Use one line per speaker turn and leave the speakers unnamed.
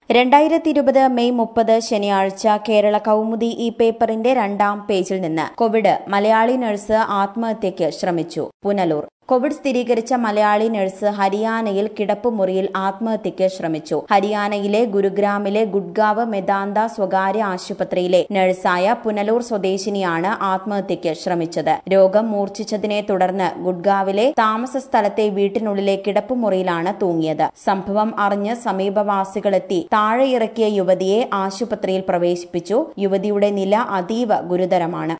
രണ്ടായിരത്തി ഇരുപത് മെയ് മുപ്പത് ശനിയാഴ്ച കേരള കൗമുദി ഈ പേപ്പറിന്റെ രണ്ടാം പേജിൽ നിന്ന് കോവിഡ് മലയാളി നഴ്സ് ആത്മഹത്യയ്ക്ക് ശ്രമിച്ചു പുനലൂർ കോവിഡ് സ്ഥിരീകരിച്ച മലയാളി നഴ്സ് ഹരിയാനയിൽ കിടപ്പുമുറിയിൽ ആത്മഹത്യയ്ക്ക് ശ്രമിച്ചു ഹരിയാനയിലെ ഗുരുഗ്രാമിലെ ഗുഡ്ഗാവ് മെദാന്ത സ്വകാര്യ ആശുപത്രിയിലെ നഴ്സായ പുനലൂർ സ്വദേശിനിയാണ് ആത്മഹത്യയ്ക്ക് ശ്രമിച്ചത് രോഗം മൂർച്ഛിച്ചതിനെ തുടർന്ന് ഗുഡ്ഗാവിലെ താമസ സ്ഥലത്തെ വീട്ടിനുള്ളിലെ കിടപ്പുമുറിയിലാണ് തൂങ്ങിയത് സംഭവം അറിഞ്ഞ് സമീപവാസികളെത്തി താഴെയിറക്കിയ യുവതിയെ ആശുപത്രിയിൽ പ്രവേശിപ്പിച്ചു യുവതിയുടെ നില അതീവ ഗുരുതരമാണ്